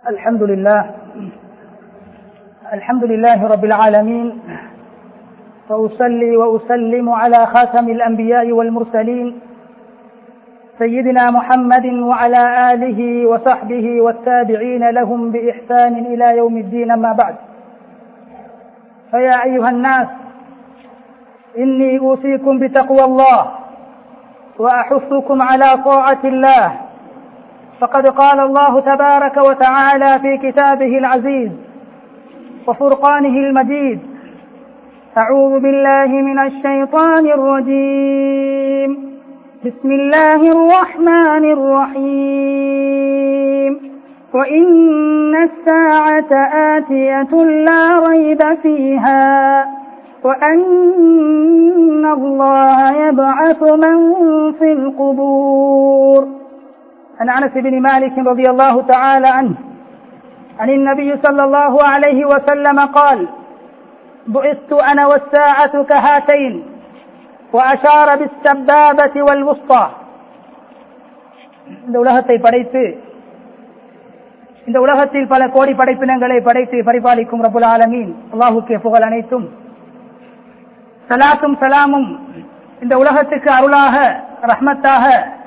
الحمد لله الحمد لله رب العالمين وأصلي وأسلم على خاتم الأنبياء والمرسلين سيدنا محمد وعلى آله وصحبه والتابعين لهم بإحسان إلى يوم الدين ما بعد فيا أيها الناس إني أوصيكم بتقوى الله وأحثكم على طاعة الله فقد قال الله تبارك وتعالى في كتابه العزيز وفرقانه المجيد أعوذ بالله من الشيطان الرجيم بسم الله الرحمن الرحيم وإن الساعة آتية لا ريب فيها وأن الله يبعث من في القبور عن أنس بن مالك رضي الله تعالى عنه عن النبي صلى الله عليه وسلم قال بعثت أنا والساعة كهاتين وأشار بالسبابة والوسطى இந்த உலகத்தை படைத்து இந்த உலகத்தில் பல கோடி படைப்பினங்களை படைத்து பரிபாலிக்கும் ரபுல் ஆலமீன் அல்லாஹுக்கே புகழ் அனைத்தும் சலாத்தும் சலாமும் இந்த உலகத்துக்கு அருளாக ரஹ்மத்தாக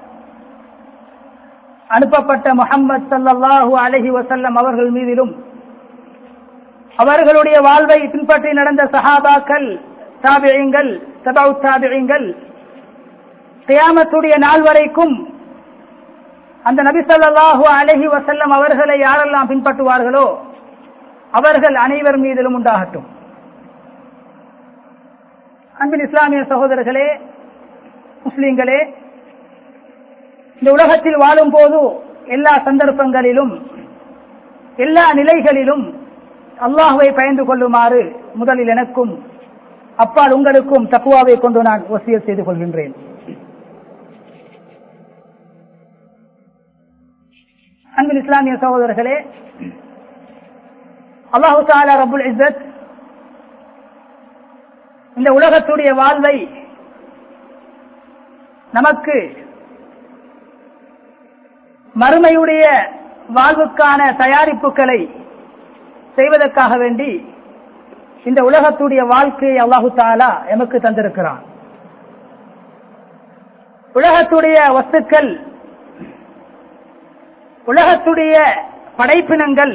அனுப்பப்பட்ட முகம்மது சல்லாஹூ அலஹி வசல்லம் அவர்கள் மீதிலும் அவர்களுடைய வாழ்வை பின்பற்றி நடந்த சஹாபாக்கள் தாபியங்கள் சபாவு தாபியங்கள் கியாமத்துடைய நாள் வரைக்கும் அந்த நபி சொல்லாஹு அலஹி வசல்லம் அவர்களை யாரெல்லாம் பின்பற்றுவார்களோ அவர்கள் அனைவர் மீதிலும் உண்டாகட்டும் அன்பின் இஸ்லாமிய சகோதரர்களே முஸ்லிம்களே இந்த உலகத்தில் வாழும் போது எல்லா சந்தர்ப்பங்களிலும் எல்லா நிலைகளிலும் அல்லாஹுவை பயந்து கொள்ளுமாறு முதலில் எனக்கும் அப்பால் உங்களுக்கும் தக்குவாவை கொண்டு நான் வசிய செய்து கொள்கின்றேன் அன்பின் இஸ்லாமிய சகோதரர்களே அல்லாஹு தாலா ரபுல் இசத் இந்த உலகத்துடைய வாழ்வை நமக்கு மறுமையுடைய வாழ்வுக்கான தயாரிப்புகளை செய்வதற்காக வேண்டி இந்த உலகத்துடைய வாழ்க்கையை அல்லாஹு தாலா எமக்கு தந்திருக்கிறான் உலகத்துடைய வஸ்துக்கள் உலகத்துடைய படைப்பினங்கள்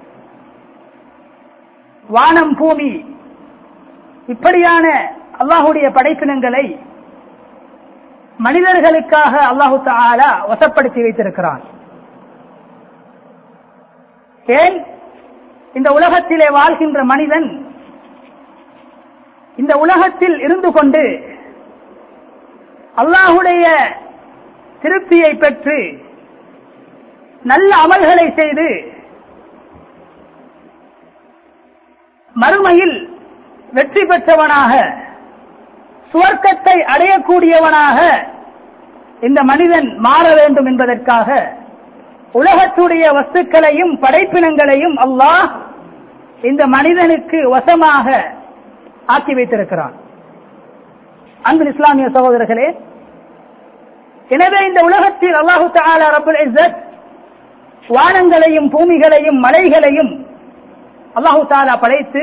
வானம் பூமி இப்படியான அல்லாஹுடைய படைப்பினங்களை மனிதர்களுக்காக அல்லாஹு தாலா வசப்படுத்தி வைத்திருக்கிறான் ஏன் இந்த உலகத்திலே வாழ்கின்ற மனிதன் இந்த உலகத்தில் இருந்து கொண்டு அல்லாஹுடைய திருப்தியை பெற்று நல்ல அமல்களை செய்து மறுமையில் வெற்றி பெற்றவனாக சுவர்க்கத்தை அடையக்கூடியவனாக இந்த மனிதன் மாற வேண்டும் என்பதற்காக உலகத்துடைய வஸ்துக்களையும் படைப்பினங்களையும் அல்லாஹ் இந்த மனிதனுக்கு வசமாக ஆக்கி வைத்திருக்கிறான் அன்பு இஸ்லாமிய சகோதரர்களே எனவே இந்த உலகத்தில் அல்லாஹு தாலா ரபுல் இசத் வானங்களையும் பூமிகளையும் மலைகளையும் அல்லாஹு தாலா படைத்து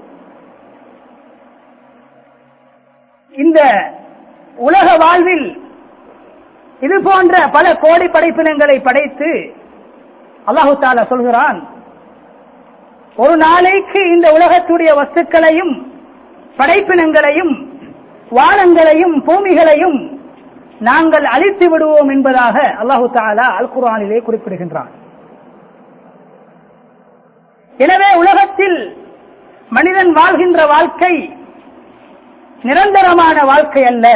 இந்த உலக வாழ்வில் இது போன்ற பல கோடி படைப்பினங்களை படைத்து அல்லாஹு தாலா சொல்கிறான் ஒரு நாளைக்கு இந்த உலகத்துடைய வஸ்துக்களையும் படைப்பினங்களையும் வானங்களையும் பூமிகளையும் நாங்கள் அழித்து விடுவோம் என்பதாக அல்லாஹு தாலா அல் குரானிலே குறிப்பிடுகின்றான் எனவே உலகத்தில் மனிதன் வாழ்கின்ற வாழ்க்கை நிரந்தரமான வாழ்க்கை அல்ல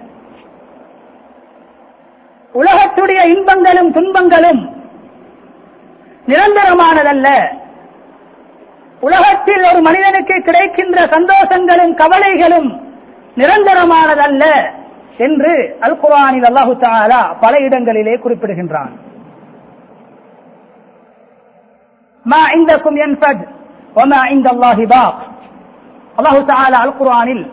உலகத்துடைய இன்பங்களும் துன்பங்களும் நிரந்தரமானதல்ல உலகத்தில் ஒரு மனிதனுக்கு கிடைக்கின்ற சந்தோஷங்களும் கவலைகளும் நிரந்தரமானதல்ல என்று அல் குரானில் அல்லாஹு தாலா பல இடங்களிலே குறிப்பிடுகின்றான் மா இந்தக்கும் என்பத் ஒமா இந்த அல்லாஹி பாக் அல்லாஹு தாலா அல் குரானில்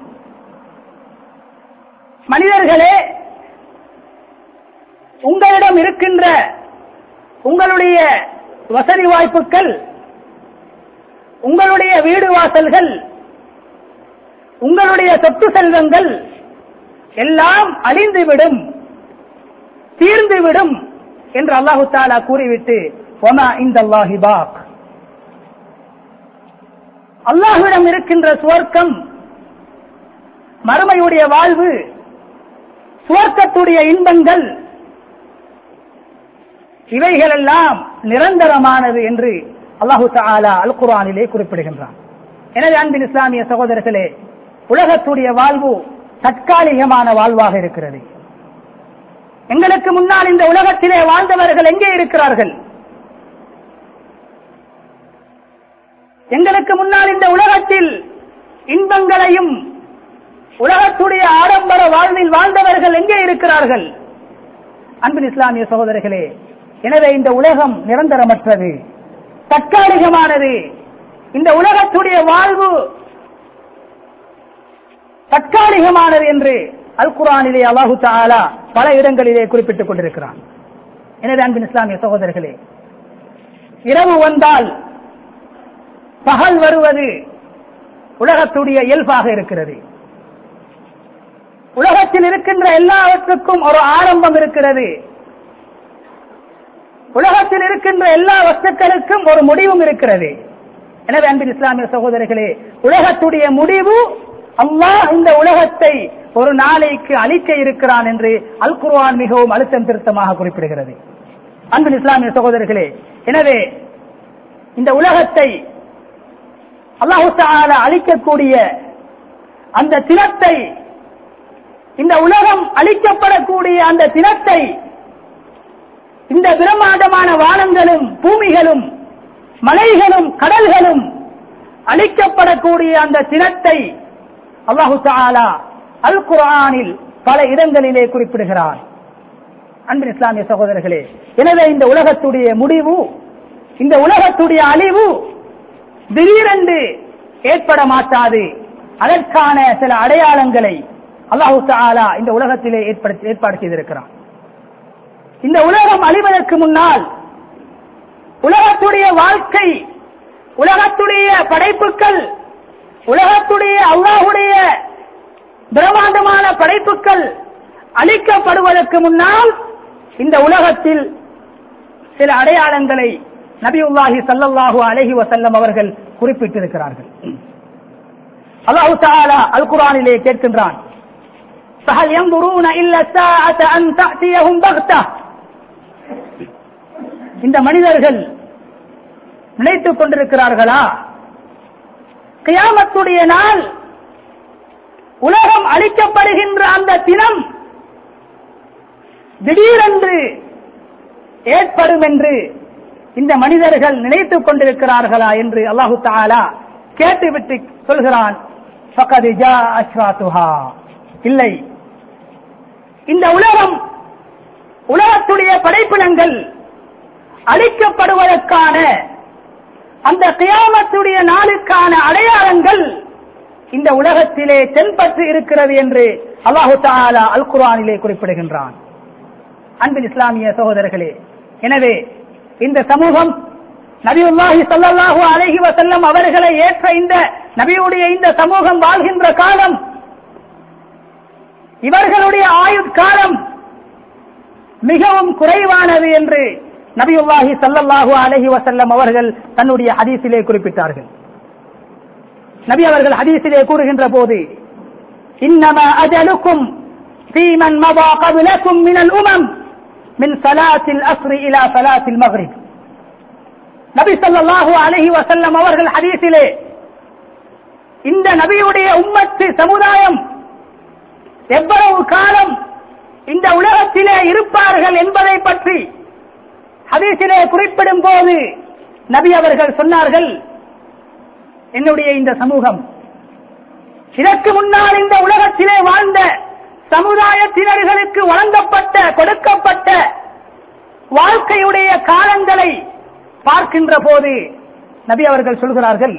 மனிதர்களே உங்களிடம் இருக்கின்ற உங்களுடைய வசதி வாய்ப்புகள் உங்களுடைய வீடு வாசல்கள் உங்களுடைய சொத்து செல்வங்கள் எல்லாம் அழிந்துவிடும் தீர்ந்துவிடும் என்று அல்லாஹு தாலா கூறிவிட்டு ஒமா இந்த அல்லாஹி பாக் அல்லாஹ்விடம் இருக்கின்ற சுவர்க்கம் மறுமையுடைய வாழ்வு சுவர்க்கத்துடைய இன்பங்கள் இவைகளெல்லாம் நிரந்தரமானது என்று அல்லாஹு தாலா அல் குரானிலே குறிப்பிடுகின்றான் எனவே அன்பின் இஸ்லாமிய சகோதரர்களே உலகத்துடைய வாழ்வு தற்காலிகமான வாழ்வாக இருக்கிறது எங்களுக்கு முன்னால் இந்த உலகத்திலே வாழ்ந்தவர்கள் எங்கே இருக்கிறார்கள் எங்களுக்கு முன்னால் இந்த உலகத்தில் இன்பங்களையும் உலகத்துடைய ஆடம்பர வாழ்வில் வாழ்ந்தவர்கள் எங்கே இருக்கிறார்கள் அன்பின் இஸ்லாமிய சகோதரர்களே எனவே இந்த உலகம் நிரந்தரமற்றது தற்காலிகமானது இந்த உலகத்துடைய வாழ்வு தற்காலிகமானது என்று அல் குரானிலே அல்லாஹு தாலா பல இடங்களிலே குறிப்பிட்டுக் கொண்டிருக்கிறான் எனவே அன்பின் இஸ்லாமிய சகோதரர்களே இரவு வந்தால் பகல் வருவது உலகத்துடைய இயல்பாக இருக்கிறது உலகத்தில் இருக்கின்ற எல்லாவற்றுக்கும் ஒரு ஆரம்பம் இருக்கிறது உலகத்தில் இருக்கின்ற எல்லா வஸ்துக்களுக்கும் ஒரு முடிவும் இருக்கிறது எனவே அன்பின் இஸ்லாமிய சகோதரர்களே உலகத்துடைய முடிவு அல்லாஹ் இந்த உலகத்தை ஒரு நாளைக்கு அழிக்க இருக்கிறான் என்று அல் குர்ஆன் மிகவும் அழுத்தம் திருத்தமாக குறிப்பிடுகிறது அன்பின் இஸ்லாமிய சகோதரர்களே எனவே இந்த உலகத்தை அல்லாஹு தஆலா அழிக்கக்கூடிய அந்த தினத்தை இந்த உலகம் அழிக்கப்படக்கூடிய அந்த தினத்தை இந்த பிரம்மாண்டமான வானங்களும் பூமிகளும் மலைகளும் கடல்களும் அழிக்கப்படக்கூடிய அந்த தினத்தை அல்லாஹு தாலா அல் குர்ஆனில் பல இடங்களிலே குறிப்பிடுகிறார் அன்பின் இஸ்லாமிய சகோதரர்களே எனவே இந்த உலகத்துடைய முடிவு இந்த உலகத்துடைய அழிவு திடீரென்று ஏற்பட மாட்டாது அதற்கான சில அடையாளங்களை அல்லாஹு தாலா இந்த உலகத்திலே ஏற்படுத்தி ஏற்பாடு செய்திருக்கிறான் இந்த உலகம் அழிவதற்கு முன்னால் உலகத்துடைய வாழ்க்கை உலகத்துடைய படைப்புகள் உலகத்துடைய அல்லாஹுடைய பிரம்மாண்டமான படைப்புகள் அழிக்கப்படுவதற்கு முன்னால் இந்த உலகத்தில் சில அடையாளங்களை நபியுல்லாஹி ஸல்லல்லாஹு அலைஹி வஸல்லம் அவர்கள் குறிப்பிட்டிருக்கிறார்கள் அல்லாஹு தஆலா அல் குர்ஆனிலே கேட்கின்றான் فهل ينظرون إلا الساعة أن تأتيهم بغتة இந்த மனிதர்கள் நினைத்துக் கொண்டிருக்கிறார்களா கியாமத்துடைய நாள் உலகம் அழிக்கப்படுகின்ற அந்த தினம் திடீரென்று ஏற்படும் என்று இந்த மனிதர்கள் நினைத்துக் கொண்டிருக்கிறார்களா என்று அல்லாஹு தாலா கேட்டுவிட்டு சொல்கிறான் "ஃபகத் ஜா அஷ்ராத்துஹா." இல்லை இந்த உலகம் உலகத்துடைய படைப்பினங்கள் அழிக்கப்படுவதற்கான அந்த கியாமத்துடைய நாளுக்கான அடையாளங்கள் இந்த உலகத்திலே தென்பட்டு இருக்கிறது என்று அல்லாஹு தாலா அல் குர்ஆனிலே குறிப்பிடுகின்றான் அன்பின் இஸ்லாமிய சகோதரர்களே எனவே இந்த சமூகம் நபியுல்லாஹி ஸல்லல்லாஹு அலைஹி வஸல்லம் அவர்களை ஏற்ற இந்த நபியுடைய இந்த சமூகம் வாழ்கின்ற காலம் இவர்களுடைய ஆயுட்காலம் மிகவும் குறைவானது என்று நபியுல்லாஹி ஸல்லல்லாஹு அலைஹி வஸல்லம் அவர்கள் தன்னுடைய ஹதீஸிலே குறிப்பிட்டார்கள் நபி அவர்கள் ஹதீஸிலே கூறுகின்ற போது இன்னமா அஜலுக்கும் في من مضى قبلكم من الأمم من صلاة الأسر إلى صلاة المغرب நபி ஸல்லல்லாஹு அலைஹி வஸல்லம் அவர்கள் ஹதீஸிலே இந்த நபியுடைய உம்மத்து சமுதாயம் எவ்வளவு காலம் இந்த உலகத்திலே இருப்பார்கள் என்பதை பற்றி ஹதீஸிலே குறிப்பிடும் போது நபி அவர்கள் சொன்னார்கள் என்னுடைய இந்த சமூகம் இதற்கு முன்னால் இந்த உலகத்திலே வாழ்ந்த சமுதாயத்தினர்களுக்கு வழங்கப்பட்ட கொடுக்கப்பட்ட வாழ்க்கையுடைய காலங்களை பார்க்கின்ற போது நபி அவர்கள் சொல்கிறார்கள்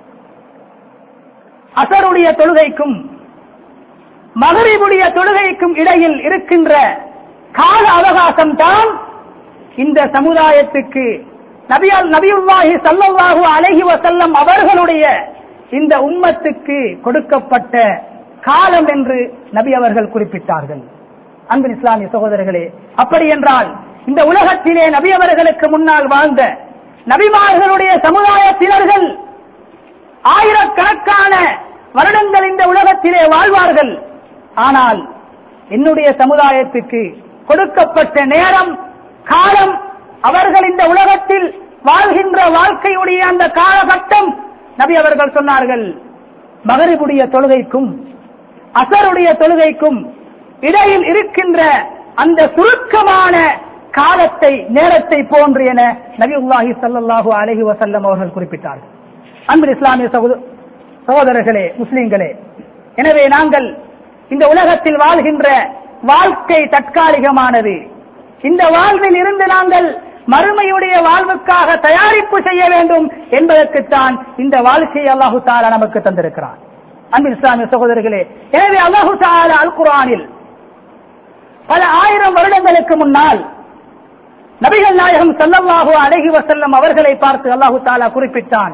அசருடைய தொழுகைக்கும் மகரிபுடைய தொழுகைக்கும் இடையில் இருக்கின்ற கால அவகாசம் தான் இந்த சமுதாயத்துக்கு நபியால் நபியுல்லாஹி ஸல்லல்லாஹு அலைஹி வஸல்லம் அவர்களுடைய இந்த உம்மத்துக்கு கொடுக்கப்பட்ட காலம் என்று நபி அவர்கள் குறிப்பிட்டார்கள் அன்பின் இஸ்லாமிய சகோதரர்களே அப்படி என்றால் இந்த உலகத்திலே நபி அவர்களுக்கு முன்னால் வாழ்ந்த நபிமார்களுடைய சமுதாயத்தினர்கள் ஆயிரக்கணக்கான வருடங்கள் இந்த உலகத்திலே வாழ்வார்கள் ஆனால் என்னுடைய சமுதாயத்துக்கு கொடுக்கப்பட்ட நேரம் காலம் அவர்கள் இந்த உலகத்தில் வாழ்கின்ற வாழ்க்கையுடைய அந்த காலகட்டம் நபி அவர்கள் சொன்னார்கள் மகரிபுடைய தொழுகைக்கும் அசருடைய தொழுகைக்கும் இடையில் இருக்கின்ற அந்த சுருக்கமான காலத்தை நேரத்தை போன்று என நபிஉல்லாஹி ஸல்லல்லாஹு அலைஹி வஸல்லம் அவர்கள் குறிப்பிட்டார்கள் அன்பின் இஸ்லாமிய சகோத- சகோதரர்களே முஸ்லிம்களே எனவே நாங்கள் இந்த உலகத்தில் வாழ்கின்ற வாழ்க்கை தற்காலிகமானது இந்த வாழ்வில் இருந்து நாங்கள் மறுமையுடைய வாழ்வுக்காக தயாரிப்பு செய்ய வேண்டும் என்பதற்குத்தான் இந்த வாழ்க்கையை அல்லாஹு தாலா நமக்கு தந்திருக்கிறான் அன்பின் இஸ்லாமிய சகோதரர்களே எனவே அல்லாஹு தாலா அல் குர்ஆனில் பல ஆயிரம் வருடங்களுக்கு முன்னால் நபிகள் நாயகம் ஸல்லல்லாஹு அலைஹி வஸல்லம் அவர்களை பார்த்து அல்லாஹு தாலா குறிப்பிட்டான்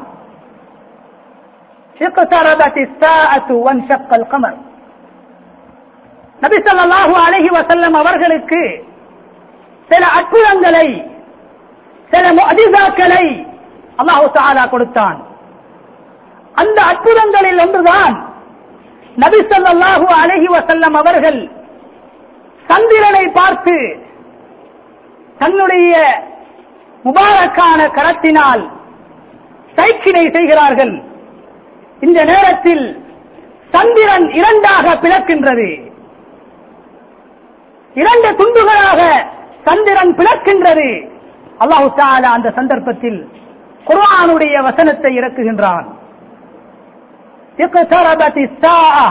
اقتربت الساعة وانشق القمر நபி ஸல்லல்லாஹு அலைஹி வஸல்லம் அவர்களுக்கு சில அற்புதங்களை சில முஅஜிசாக்களை அல்லாஹு தஆலா கொடுத்தான் அந்த அற்புதங்களில் ஒன்றுதான் நபி ஸல்லல்லாஹு அலைஹி வஸல்லம் அவர்கள் சந்திரனை பார்த்து தன்னுடைய முபாரக்கான கரத்தினால் சைக்கினை செய்கிறார்கள் இந்த நேரத்தில் சந்திரன் இரண்டாக பிளக்கின்றது இரண்டு துண்டுகளாக சந்திரன் பிளக்கின்றது அல்லாஹு தஆலா அந்த சந்தர்ப்பத்தில் குர்ஆனுடைய வசனத்தை இறக்குகின்றான் اقتربت الساعة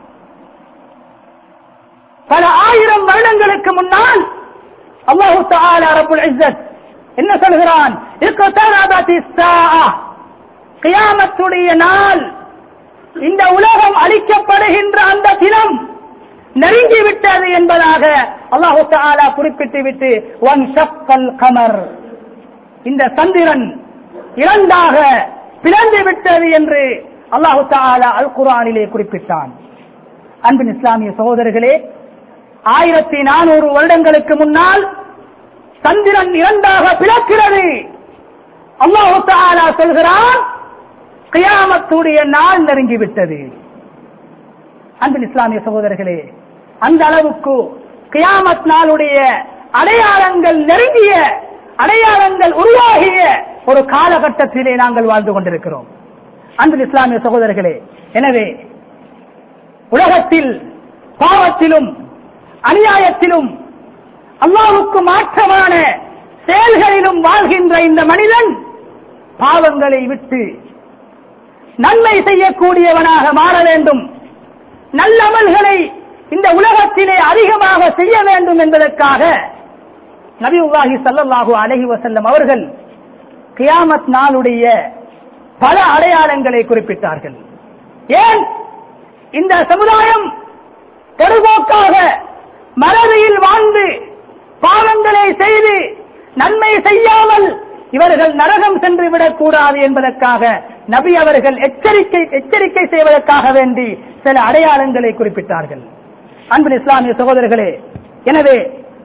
பல ஆயிரம் வருடங்களுக்கு முன்னால் அல்லாஹு தஆலா ரப்புல் இஸ்ஸத் என்ன சொல்கிறான் اقتربت الساعة கியாமத்துடைய நாள் இந்த உலகம் அழிக்கப்படுகின்ற அந்த தினம் நெருங்கி விட்டது என்பதாக அல்லாஹு தஆலா குறிப்பிட்டு விட்டு ஒன் ஷக்கல் கமர் இந்த சந்திரன் இரண்டாக பிளந்து விட்டது என்று அல்லாஹு தஆலா அல் குர்ஆனிலே குறிப்பிட்டான் அன்பின் இஸ்லாமிய சகோதரர்களே ஆயிரத்தி நானூறு வருடங்களுக்கு முன்னால் சந்திரன் இரண்டாக பிளக்கிறது அல்லாஹு தஆலா சொல்கிறான் கியாமத்துடைய நாள் நெருங்கிவிட்டது அன்பின் இஸ்லாமிய சகோதரர்களே அந்த அளவுக்கு கியாமத் நாளுடைய அடையாளங்கள் நெருங்கிய அடையாளங்கள் உருவாகிய ஒரு காலகட்டத்திலே நாங்கள் வாழ்ந்து கொண்டிருக்கிறோம் அன்பின் இஸ்லாமிய சகோதரர்களே எனவே உலகத்தில் பாவத்திலும் அநியாயத்திலும் அல்லாஹ்வுக்கு மாற்றமான செயல்களிலும் வாழ்கின்ற இந்த மனிதன் பாவங்களை விட்டு நன்மை செய்யக்கூடியவனாக மாற வேண்டும் நல்லமல்களை இந்த உலகத்திலே அதிகமாக செய்ய வேண்டும் என்பதற்காக நபி உல்லாஹி ஸல்லல்லாஹு அலைஹி வஸல்லம் அவர்கள் கியாமத் நாளுடைய பல அடையாளங்களை குறிப்பிட்டார்கள் ஏன் இந்த சமுதாயம் பொதுபோக்காக மறதியில் வாழ்ந்து பாவங்களை செய்து நன்மை செய்யாமல் இவர்கள் நரகம் சென்று விடக்கூடாது என்பதற்காக நபி அவர்கள் எச்சரிக்கை எச்சரிக்கை செய்வதற்காக வேண்டி சில அடையாளங்களை குறிப்பிட்டார்கள் அன்பின் இஸ்லாமிய சகோதரர்களே எனவே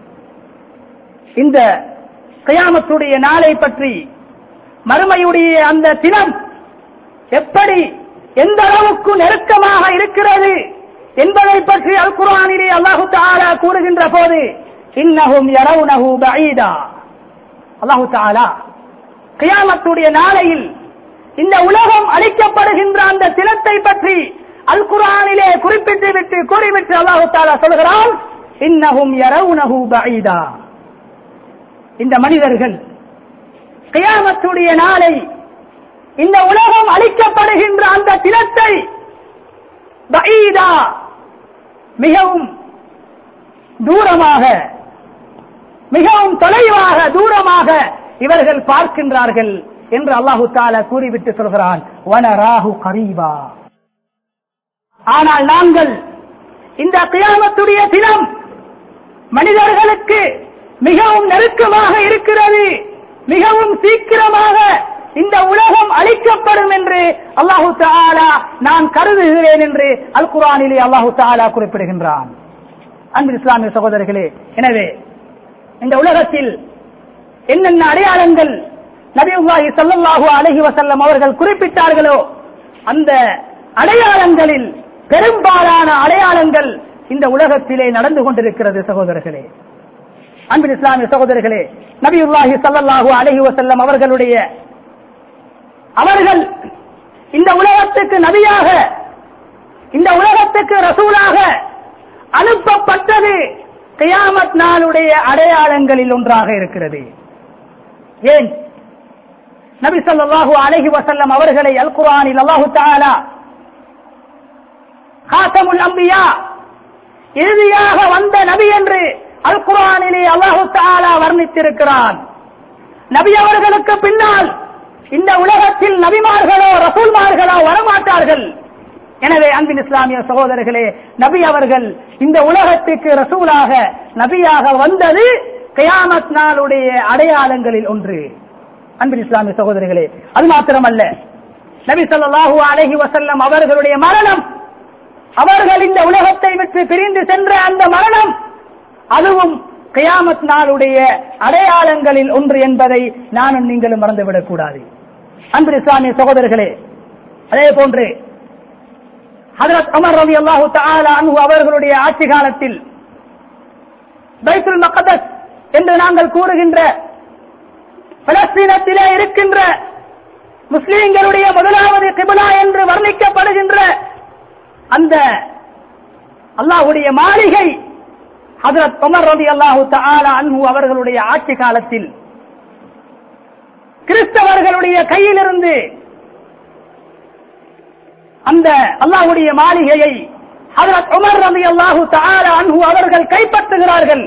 இந்த கயாமத்துடைய நாளை பற்றி மறுமையுடைய அந்த தினம் எப்படி எந்த அளவுக்கு நெருக்கமாக இருக்கிறது என்பதை பற்றி அல் குர்ஆனிலே அல்லாஹு தஆலா கூறுகின்ற போது இன்னஹும் யரவுனஹு பஈதா அல்லாஹு தஆலா கியாமத்துடைய நாளையில் இந்த உலகம் அழிக்கப்படுகின்ற அந்த தினத்தை பற்றி அல் குர்ஆனிலே குறிப்பிட்டு விட்டு கூறிவிட்டு அல்லாஹு தஆலா சொல்கிறான் இன்னஹும் யரவுனஹு பஈதா இந்த மனிதர்கள் கியாமத்துடைய நாளை இந்த உலகம் அழிக்கப்படுகின்ற அந்த தினத்தை பஈதா மிகவும் தூரமாக மிகவும் தொலைவாக தூரமாக இவர்கள் பார்க்கின்றார்கள் என்று அல்லாஹு தாலா கூறிவிட்டு சொல்கிறான் வனராஹு கரீபா ஆனால் நாங்கள் இந்த கியாமத்துடைய தினம் மனிதர்களுக்கு மிகவும் நெருக்கமாக இருக்கிறது மிகவும் சீக்கிரமாக இந்த உலகம் அழிக்கப்படும் என்று அல்லாஹு தாலா நான் கருதுகிறேன் என்று அல் குரானிலே அல்லாஹு தாலா குறிப்பிடுகின்றான் அன்பு இஸ்லாமிய சகோதரர்களே எனவே இந்த உலகத்தில் என்னென்ன அடையாளங்கள் நபியுல்லாஹி ஸல்லல்லாஹு அலைஹி வஸல்லம் அவர்கள் குறிப்பிட்டார்களோ அந்த அடையாளங்களில் பெரும்பாலான அடையாளங்கள் இந்த உலகத்திலே நடந்து கொண்டிருக்கிறது சகோதரர்களே அன்பின் இஸ்லாமிய சகோதரர்களே நபியுல்லாஹி ஸல்லல்லாஹு அலைஹி வஸல்லம் அவர்களுடைய அவர்கள் இந்த உலகத்துக்கு நபியாக இந்த உலகத்துக்கு ரசூலாக அனுப்பப்பட்டது கியாமத் நாளுடைய அடையாளங்களில் ஒன்றாக இருக்கிறது ஏன் நபி ஸல்லல்லாஹு அலைஹி வஸல்லம் அவர்களை அல் குர்ஆனில் அல்லாஹு தஆலா காசமுல் அம்பியா இறுதியாக வந்த நபி என்று அல் குர்ஆனிலே அல்லாஹு தஆலா வர்ணித்திருக்கிறான் நபி அவர்களுக்கு பின்னால் இந்த உலகத்தில் நபிமார்களோ ரசூல்மார்களோ வரமாட்டார்கள் எனவே அன்பின் இஸ்லாமிய சகோதரர்களே நபி அவர்கள் இந்த உலகத்துக்கு ரசூலாக நபியாக வந்தது கயாமத் நாளுடைய அடையாளங்களில் ஒன்று அன்பின் இஸ்லாமிய சகோதரர்களே அது மாத்திரமல்ல நபி ஸல்லல்லாஹு அலைஹி வஸல்லம் அவர்களுடைய மரணம் அவர்கள் இந்த உலகத்தை விட்டு பிரிந்து சென்ற அந்த மரணம் அதுவும் கயாமத் நாளுடைய அடையாளங்களில் ஒன்று என்பதை நானும் நீங்களும் மறந்துவிடக் கூடாது அன்பு இஸ்லாமிய சகோதரர்களே அதே போன்று ஹதரத் அமர் ரவி அல்லாஹு தஆலா அன்ஹு அவர்களுடைய ஆட்சி காலத்தில் பைத்துல் மக்தஸ் என்று நாங்கள் கூறுகின்ற பலஸ்தீனத்திலே இருக்கின்ற முஸ்லிம்களுடைய முதலாவது கிபிலா என்று வர்ணிக்கப்படுகின்ற அந்த அல்லாஹுடைய மாளிகை ஹதரத் உமர் ரதி அல்லாஹு தஆலா அன்ஹு அவர்களுடைய ஆட்சி காலத்தில் கிறிஸ்தவர்களுடைய கையிலிருந்து அந்த அல்லாஹுடைய மாளிகையை ஹதரத் உமர் ரதி அல்லாஹு தஆலா அன்ஹு அவர்கள் கைப்பற்றுகிறார்கள்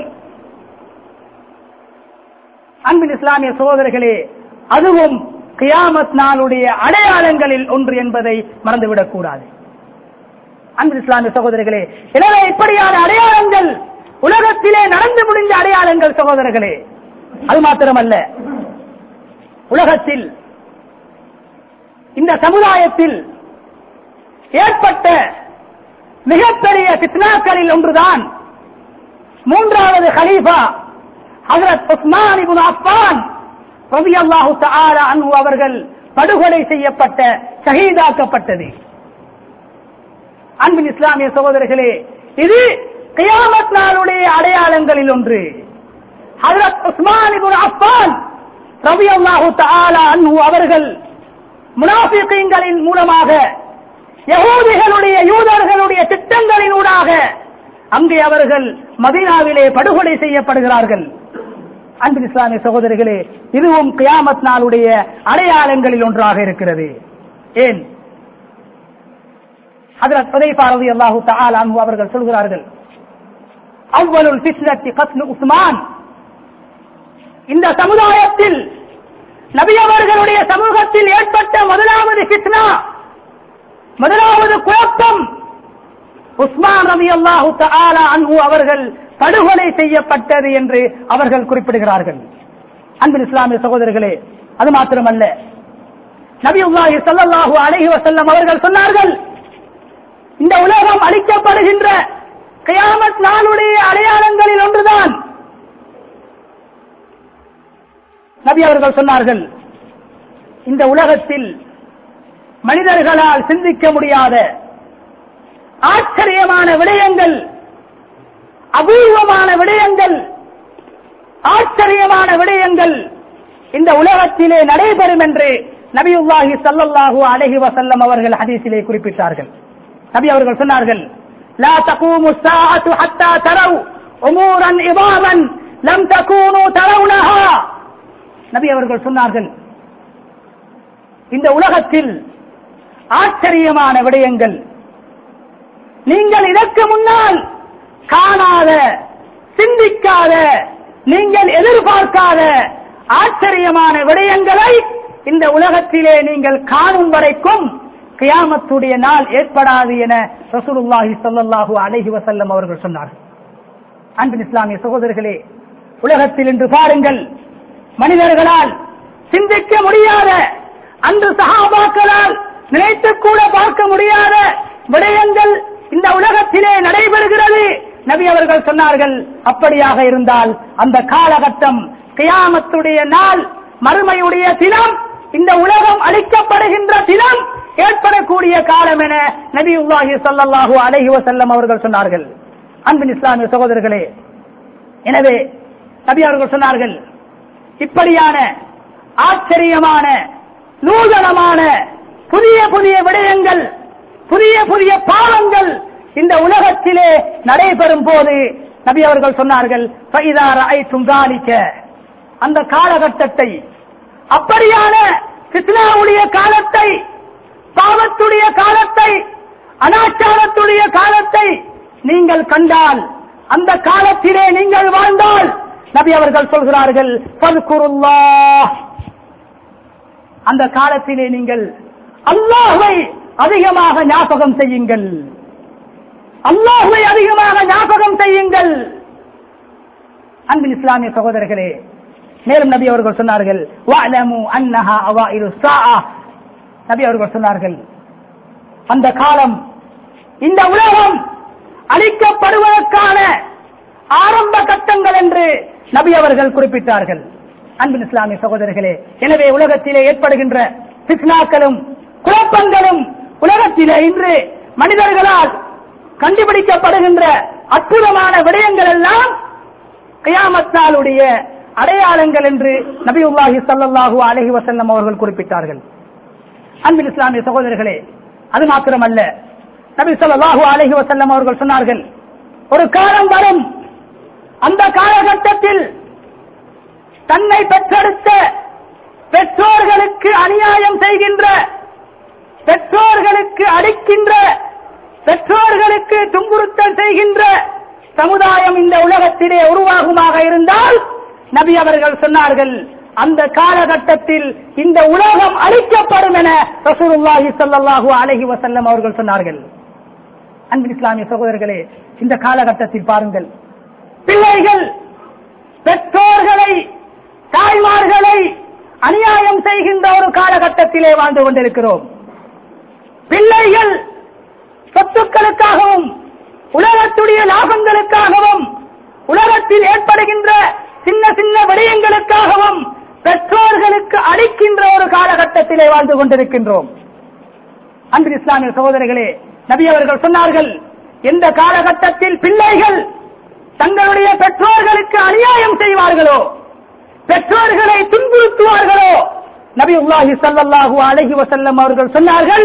அன்பின் இஸ்லாமிய சகோதரர்களே அதுவும் கியாமத் நாளுடைய அடையாளங்களில் ஒன்று என்பதை மறந்துவிடக் கூடாது அன்பின் இஸ்லாமிய சகோதரர்களே எனவே இப்படியான அடையாளங்கள் உலகத்திலே நடந்து முடிந்த அடையாளங்கள் சகோதரர்களே அது மாத்திரமல்ல உலகத்தில் இந்த சமுதாயத்தில் ஏற்பட்ட மிகப்பெரிய பித்னாக்களில் ஒன்றுதான் மூன்றாவது ஹலீஃபா ஹஜரத் உஸ்மான் இப்னு அஃபான் ரலியல்லாஹு தஆலா அன்ஹு அவர்கள் படுகொலை செய்யப்பட்ட ஷஹீதாக்கப்பட்டது அன்பின் இஸ்லாமிய சகோதரர்களே இது கியாமத் நாளுடைய அடையாளங்களில் ஒன்று ஹஜரத் உஸ்மான் இப்னு அஃபான் ரலியல்லாஹு தஆலா அன்ஹு அவர்கள் முனாஃபிகீன்களின் மூலமாக யகூதிகளுடைய யூதர்களுடைய திட்டங்களினூடாக அங்கே அவர்கள் மதீனாவிலே படுகொலை செய்யப்படுகிறார்கள் அன்பின் இஸ்லாமிய சகோதரிகளே இதுவும் கியாமத் நாளுடைய அடையாளங்களில் ஒன்றாக இருக்கிறது ஏன் ஹதரத் ஹுதைஃபா ரலியல்லாஹு தஆலா அன்ஹு அவர்கள் சொல்கிறார்கள் அவ்வலுல் ஃபித்னத்தி கத்லு உஸ்மான் இந்த சமுதாயத்தில் நபி அவர்களுடைய சமூகத்தில் ஏற்பட்ட முதலாவது ஃபித்னா முதலாவது குழப்பம் உஸ்மான் ரவி அல்லாஹு தஆலா அன்ஹு அவர்கள் படுகொலை செய்யப்பட்டது என்று அவர்கள் குறிப்பிடுகிறார்கள் அன்பின் இஸ்லாமிய சகோதரர்களே அது மாத்திரமல்ல நபியுல்லாஹி ஸல்லல்லாஹு அலைஹி வஸல்லம் அவர்கள் சொன்னார்கள் இந்த உலகம் அளிக்கப்படுகின்ற கியாமத் நாளுடைய அடையாளங்களில் ஒன்றுதான் நபி அவர்கள் சொன்னார்கள் இந்த உலகத்தில் மனிதர்களால் சிந்திக்க முடியாத ஆச்சரியமான விடயங்கள் அபூர்வமான விடயங்கள் ஆச்சரியமான விடயங்கள் இந்த உலகத்திலே நடைபெறும் என்று நபியுல்லாஹி ஸல்லல்லாஹு அலைஹி வஸல்லம் அவர்கள் ஹதீஸிலே குறிப்பிட்டார்கள் நபி அவர்கள் சொன்னார்கள் லா தகூமு الساعة حتى تروا امورا عظاما لم تكونوا ترونها நபி அவர்கள் சொன்னார்கள் இந்த உலகத்தில் ஆச்சரியமான விடயங்கள் நீங்கள் இதற்கு முன்னால் காணாத சிந்திக்காத நீங்கள் எதிர்பார்க்காத ஆச்சரியமான விடயங்களை இந்த உலகத்திலே நீங்கள் காணும் வரைக்கும் கியாமத்துடைய நாள் ஏற்படாது என ரசூலுல்லாஹி ஸல்லல்லாஹு அலைஹி வஸல்லம் அவர்கள் சொன்னார்கள் அன்பின் இஸ்லாமிய சகோதரர்களே உலகத்தில் இன்று பாருங்கள் மனிதர்களால் சிந்திக்க முடியாத அன்று சகாபாக்களால் நினைத்து கூட பார்க்க முடியாத விடயங்கள் இந்த உலகத்திலே நடைபெறுகிறது நபி அவர்கள் சொன்னார்கள் அப்படியாக இருந்தால் அந்த காலகட்டம் கியாமத்துடைய நாள் மறுமையுடைய தினம் இந்த உலகம் அளிக்கப்படுகின்ற தினம் ஏற்படக்கூடிய காலம் என நபி உல்லாஹி சல்லாஹூ அலஹி வசல்லம் அவர்கள் சொன்னார்கள் அன்பின் இஸ்லாமிய சகோதரர்களே எனவே நபி அவர்கள் சொன்னார்கள் இப்படியான ஆச்சரியமான நூதனமான புதிய புதிய விடயங்கள் புதிய புதிய பாவங்கள் இந்த உலகத்திலே நடைபெறும் போது நபி அவர்கள் சொன்னார்கள் அந்த காலகட்டத்தை அப்படியான கிருஷ்ணாவுடைய காலத்தை பாவத்துடைய காலத்தை அனாச்சாரத்துடைய காலத்தை நீங்கள் கண்டால் அந்த காலத்திலே நீங்கள் வாழ்ந்தால் நபி அவர்கள் சொல்கிறார்கள் அந்த காலத்திலே நீங்கள் அல்லாஹை அதிகமாக ஞாபகம் செய்யுங்கள் அல்லாஹுவை அதிகமாக ஞாபகம் செய்யுங்கள் அன்பின் இஸ்லாமிய சகோதரர்களே மேலும் நபி அவர்கள் சொன்னார்கள் நபி அவர்கள் சொன்னார்கள் அந்த காலம் இந்த உலகம் அளிக்கப்படுவதற்கான ஆரம்ப கட்டங்கள் என்று நபி அவர்கள் குறிப்பிட்டார்கள் அன்பின் இஸ்லாமிய சகோதரர்களே எனவே உலகத்திலே ஏற்படுகின்ற பிஸ்னாக்களும் குழப்பங்களும் உலகத்திலே இன்று மனிதர்களால் கண்டுபிடிக்கப்படுகின்ற அற்புதமான விடயங்கள் எல்லாம் கியாமத்தாளுடைய அடையாளங்கள் என்று நபி உல்லாஹி சல்லாஹூ அலஹி வசல்லம் அவர்கள் குறிப்பிட்டார்கள் அன்பின் இஸ்லாமிய சகோதரர்களே அது மாத்திரமல்ல நபி சொல்லாஹூ அலஹி வசல்லம் அவர்கள் சொன்னார்கள் ஒரு காலம் வரும் அந்த காலகட்டத்தில் தன்னை பெற்றெடுத்த பெற்றோர்களுக்கு அநியாயம் செய்கின்ற பெற்றோர்களுக்கு அடிக்கின்ற பெற்றோர்களுக்கு துன்புறுத்தல் செய்கின்ற சமுதாயம் இந்த உலகத்திலே உருவாகுமாக இருந்தால் நபி அவர்கள் சொன்னார்கள் அந்த காலகட்டத்தில் இந்த உலகம் அழிக்கப்படும் என ரசூலுல்லாஹி ஸல்லல்லாஹு அலைஹி வஸல்லம் அவர்கள் சொன்னார்கள் அன்பின் இஸ்லாமிய சகோதரர்களே இந்த காலகட்டத்தில் பாருங்கள் பிள்ளைகள் பெற்றோர்களை தாய்மார்களை அநியாயம் செய்கின்ற ஒரு காலகட்டத்திலே வாழ்ந்து கொண்டிருக்கிறோம் பிள்ளைகள் சொத்துக்களுக்காகவும் உலகத்துடைய லாபங்களுக்காகவும் உலகத்தில் ஏற்படுகின்ற சின்ன சின்ன விடயங்களுக்காகவும் பெற்றோர்களுக்கு அளிக்கின்ற ஒரு காலகட்டத்திலே வாழ்ந்து கொண்டிருக்கின்றோம் அன்பின் இஸ்லாமிய சகோதரர்களே நபி அவர்கள் சொன்னார்கள் எந்த காலகட்டத்தில் பிள்ளைகள் தங்களுடைய பெற்றோர்களுக்கு அநியாயம் செய்வார்களோ பெற்றோர்களை துன்புறுத்துவார்களோ நபி உல்லாஹி சல்லாஹூ அலஹி வசல்லம் அவர்கள் சொன்னார்கள்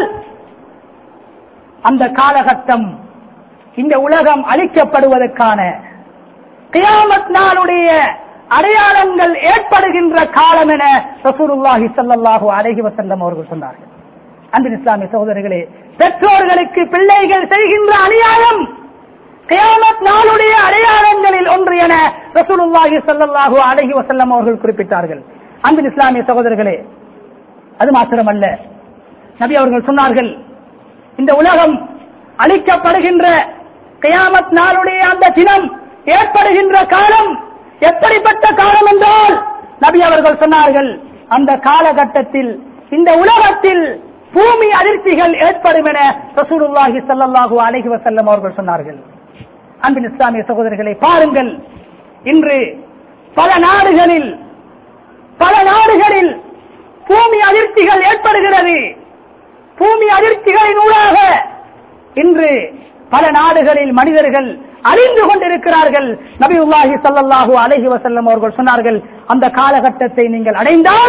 அந்த காலகட்டம் இந்த உலகம் அழிக்கப்படுவதற்கான கியாமத் நாளுடைய அடையாளங்கள் ஏற்படுகின்ற காலம் என ரசூலுல்லாஹி ஸல்லல்லாஹு அலைஹி வஸல்லம் அவர்கள் சொன்னார்கள் அன்பின் இஸ்லாமிய சகோதரர்களே பெற்றோர்களுக்கு பிள்ளைகள் செய்கின்ற அநியாயம் கியாமத் நாளுடைய அடையாளங்களில் ஒன்று என ரசூலுல்லாஹி ஸல்லல்லாஹு அலைஹி வஸல்லம் அவர்கள் குறிப்பிட்டார்கள் அன்பின் இஸ்லாமிய சகோதரர்களே அது மாத்திரமல்ல நபி அவர்கள் சொன்னார்கள் இந்த உலகம் அழிக்கப்படுகின்ற கியாமத் நாளுடைய அந்த தினம் ஏற்படுகின்ற காலம் எப்படிப்பட்ட காலம் என்றால் நபி அவர்கள் சொன்னார்கள் அந்த காலகட்டத்தில் இந்த உலகத்தில் பூமி அதிர்ச்சிகள் ஏற்படும் என ரசூலுல்லாஹி ஸல்லல்லாஹு அலைஹி வஸல்லம் அவர்கள் சொன்னார்கள் அன்பின் இஸ்லாமிய சகோதரர்களை பாருங்கள் இன்று பல நாடுகளில் பல நாடுகளில் பூமி அதிர்ச்சிகள் ஏற்படுகிறது பூமி அதிர்ச்சிகளின் ஊடாக இன்று பல நாடுகளில் மனிதர்கள் அழிந்து கொண்டிருக்கிறார்கள் நபியுல்லாஹி ஸல்லல்லாஹு அலைஹி வஸல்லம் அவர்கள் சொன்னார்கள் அந்த காலகட்டத்தை நீங்கள் அடைந்தால்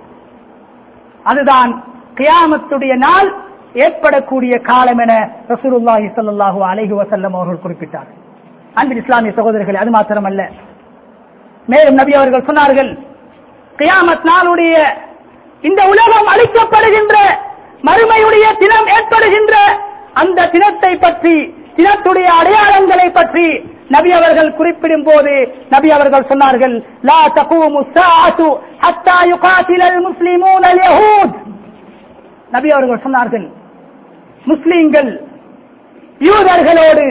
அதுதான் கியாமத்துடைய நாள் ஏற்படக்கூடிய காலம் என ரசூலுல்லாஹி ஸல்லல்லாஹு அலைஹி வஸல்லம் அவர்கள் குறிப்பிட்டார் அன்பின் இஸ்லாமிய சகோதரர்கள் அது மாத்திரமல்ல மேலும் நபி அவர்கள் சொன்னார்கள் கியாமத் நாளுடைய இந்த உலகம் அழிக்கப்படுகின்ற மறுமையுடைய தினம் ஏற்படுகின்ற அந்த தினத்தை பற்றி தினத்துடைய அடையாளங்களை பற்றி நபி அவர்கள் குறிப்பிடும் போது நபி அவர்கள் சொன்னார்கள் லா தகூமு ஸாஅத்து ஹத்தா யுகாத்திலல் முஸ்லிமூன யஹூத் நபி அவர்கள் சொன்னார்கள் முஸ்லிம்கள் யூதர்களோடு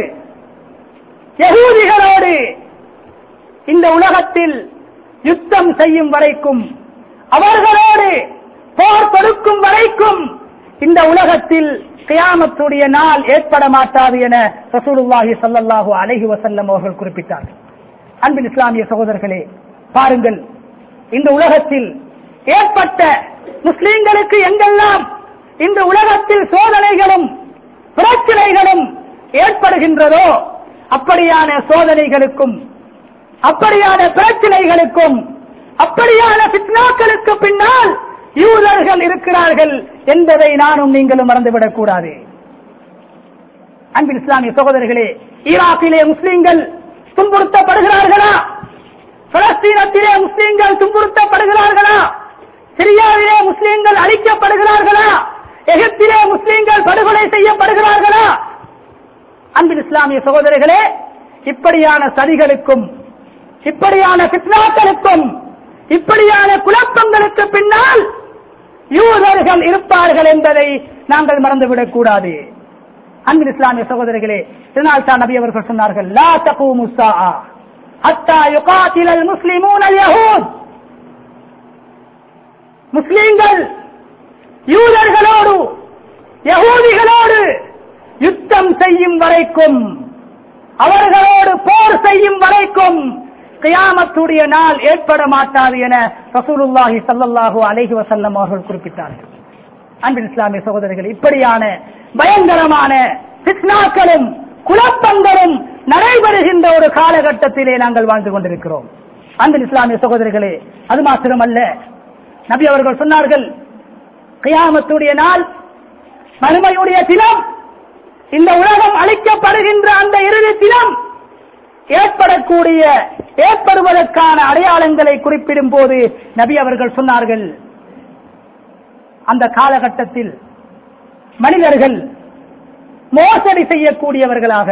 யகூதிகளோடு இந்த உலகத்தில் யுத்தம் செய்யும் வரைக்கும் அவர்களோடு போர் தொடுக்கும் வரைக்கும் இந்த உலகத்தில் கியாமத்துடைய நாள் ஏற்பட மாட்டாது என ரசூலுல்லாஹி ஸல்லல்லாஹு அலைஹி வஸல்லம் அவர்கள் குறிப்பிட்டார்கள் அன்பின் இஸ்லாமிய சகோதரர்களே பாருங்கள் இந்த உலகத்தில் ஏற்பட்ட முஸ்லிம்களுக்கு எங்கெல்லாம் இந்த உலகத்தில் சோதனைகளும் பிரச்சனைகளும் ஏற்படுகின்றதோ அப்படியான சோதனைகளுக்கும் அப்படியான பிரச்சனைகளுக்கும் அப்படியான பித்னாக்களுக்கு பின்னால் யூதர்கள் இருக்கிறார்கள் என்பதை நானும் நீங்களும் மறந்துவிடக் கூடாது அன்பின் இஸ்லாமிய சகோதரர்களே ஈராக்கிலே முஸ்லிம்கள் துன்புறுத்தப்படுகிறார்களா பலஸ்தீனத்திலே முஸ்லிம்கள் துன்புறுத்தப்படுகிறார்களா சிரியாவிலே முஸ்லிம்கள் அழிக்கப்படுகிறார்களா எகிப்திலே முஸ்லிம்கள் படுகொலை செய்யப்படுகிறார்களா அன்பின் இஸ்லாமிய சகோதரர்களே இப்படியான சதிகளுக்கும் இப்படியான பித்னாக்களுக்கும் இப்படியான குழப்பங்களுக்கு பின்னால் யூதர்கள் இருப்பார்கள் என்பதை நாங்கள் மறந்துவிடக் கூடாது அன்பின் இஸ்லாமிய சகோதரர்களே இதனால் தான் நபி அவர்கள் சொன்னார்கள் லா தகூமு ஸாஆ ஹத்தா யுகாத்திலல் முஸ்லிமூன யஹூத் முஸ்லிம்கள் யூதர்களோடு யகூதிகளோடு யுத்தம் செய்யும் வரைக்கும் அவர்களோடு போர் செய்யும் வரைக்கும் கியாமத்துடைய நாள் ஏற்பட மாட்டாது என ரசூலுல்லாஹி ஸல்லல்லாஹு அலைஹி வஸல்லம் அவர்கள் குறிப்பிட்டார்கள் அன்பின் இஸ்லாமிய சகோதரர்கள் இப்படியான பயங்கரமான பித்னாக்களும் குழப்பங்களும் நடைபெறுகின்ற ஒரு காலகட்டத்திலே நாங்கள் வாழ்ந்து கொண்டிருக்கிறோம் அன்பின் இஸ்லாமிய சகோதரர்களே அது மாத்திரமல்ல நபி அவர்கள் சொன்னார்கள் கியாமத்துடைய நாள் மறுமையுடைய தினம் இந்த உலகம் அளிக்கப்படுகின்ற அந்த இறுதி தினம் ஏற்படக்கூடிய ஏற்படுவதற்கான அடையாளங்களை குறிப்பிடும் போது நபி அவர்கள் சொன்னார்கள் அந்த காலகட்டத்தில் மனிதர்கள் மோசடி செய்யக்கூடியவர்களாக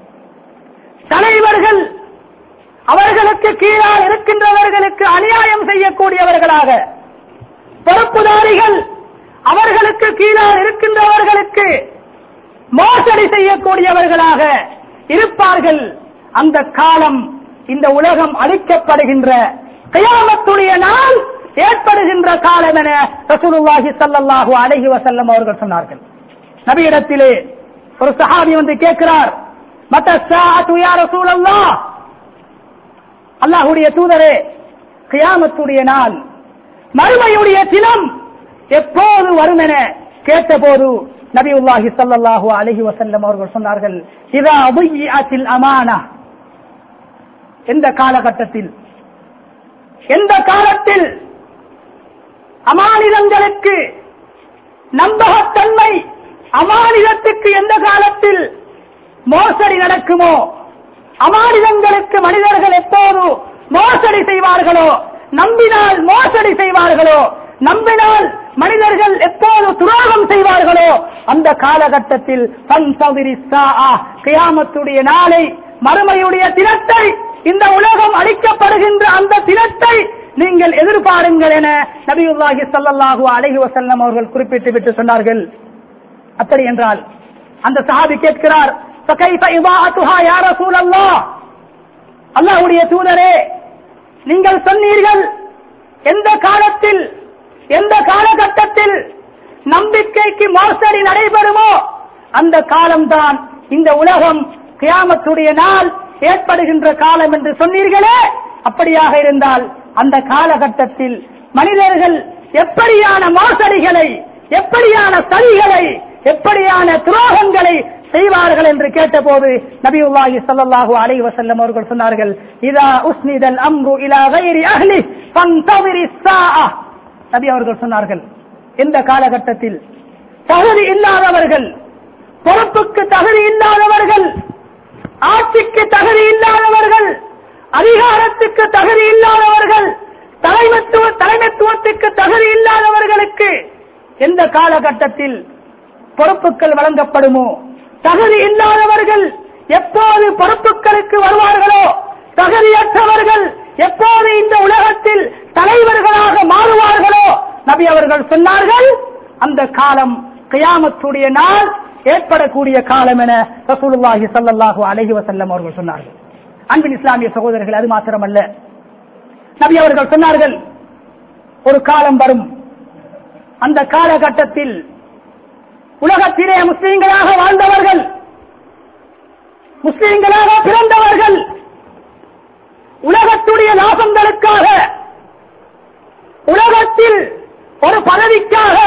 தலைவர்கள் அவர்களுக்கு கீழால் இருக்கின்றவர்களுக்கு அநியாயம் செய்யக்கூடியவர்களாக பொறுப்புதாரிகள் அவர்களுக்கு கீழால் இருக்கின்றவர்களுக்கு மோசடி செய்யக்கூடியவர்களாக இருப்பார்கள் அந்த காலம் இந்த உலகம் அழிக்கப்படுகின்ற கயாமத்துடைய நாள் ஏற்படுகின்ற காலம் என ரசூலுல்லாஹி ஸல்லல்லாஹு அலைஹி வஸல்லம் அவர்கள் சொன்னார்கள் நபியிடத்திலே ஒரு சஹாபி வந்து கேட்கிறார் மத்த சாஅத்து யா ரசூலல்லாஹ் அல்லாஹ்வுடைய தூதரே கியாமத்துடைய நாள் மறுமையுடைய தினம் எப்போது வரும் என கேட்டபோது நபியுல்லாஹி ஸல்லல்லாஹு அலைஹி வஸல்லம் அவர்கள் சொன்னார்கள் இதா உய்யாத்தில் அமானா எந்த காலகட்டத்தில் எந்த காலத்தில் அமானிதங்களுக்கு நம்பகத்தன்மை அமானிதத்துக்கு எந்த காலத்தில் மோசடி நடக்குமோ அமானிதங்களுக்கு மனிதர்கள் எப்போது மோசடி செய்வார்களோ நம்பினால் மோசடி செய்வார்களோ நம்பினால் மனிதர்கள் எப்போது துரோகம் செய்வார்களோ அந்த காலகட்டத்தில் கியாமத்துடைய நாளை மறுமையுடைய தினத்தை இந்த உலகம் அளிக்கப்படுகின்ற அந்த தினத்தை நீங்கள் எதிர்பாருங்கள் என நபியுல்லாஹி ஸல்லல்லாஹு அலைஹி வஸல்லம் அவர்கள் குறிப்பிட்டு விட்டு சொன்னார்கள் அப்படி என்றால் அந்த சஹாபி கேட்கிறார் فكيف إضاءتها يا رسول الله அல்லாஹ்வுடைய தூதரே நீங்கள் சொன்னீர்கள் எந்த காலத்தில் எந்த காலகட்டத்தில் நம்பிக்கைக்கு மோசடி நடைபெறுமோ அந்த காலம்தான் இந்த உலகம் கியாமத்துடைய நாள் ஏற்படுகின்ற காலம் என்று சொன்னீர்களே அப்படியாக இருந்தால் அந்த காலகட்டத்தில் மனிதர்கள் எப்படியான மோசடிகளை எப்படியான சதிகளை எப்படியான துரோகங்களை செய்வார்கள் என்று கேட்டபோது நபியுல்லாஹி ஸல்லல்லாஹு அலைஹி வஸல்லம் அவர்கள் சொன்னார்கள் இதா உஸ்னிதல் அம்ரு இலா கைரி அஹ்லி ஃபன்தவிரி ஸாஅ நபி அவர்கள் சொன்னார்கள் எந்த காலகட்டத்தில் தகுதி இல்லாதவர்கள் பொறுப்புக்கு தகுதி இல்லாதவர்கள் ஆட்சிக்கு தகுதி இல்லாதவர்கள் அதிகாரத்துக்கு தகுதி இல்லாதவர்கள் தலைமத்துவ தலைமைத்துவத்துக்கு தகுதி இல்லாதவர்களுக்கு எந்த காலகட்டத்தில் பொறுப்புகள் வழங்கப்படுமோ தகுதி இல்லாதவர்கள் எப்போது பொறுப்புகளுக்கு வருவார்களோ தகுதியற்றவர்கள் எப்போது இந்த உலகத்தில் தலைவர்களாக மாறுவார்களோ நபி அவர்கள் சொன்னார்கள் அந்த காலம் கியாமத்துடைய நாள் ஏற்படக்கூடிய காலம் என ரசூலுல்லாஹி ஸல்லல்லாஹு அலைஹி வஸல்லம் அவர்கள் சொன்னார்கள் அன்பின் இஸ்லாமிய சகோதரர்கள் அது மாத்திரமல்ல நபி அவர்கள் சொன்னார்கள் ஒரு காலம் வரும் அந்த காலகட்டத்தில் உலகத்திலே முஸ்லீம்களாக வாழ்ந்தவர்கள் முஸ்லீம்களாக பிறந்தவர்கள் உலகத்துடைய லாபங்களுக்காக உலகத்தில் ஒரு பதவிக்காக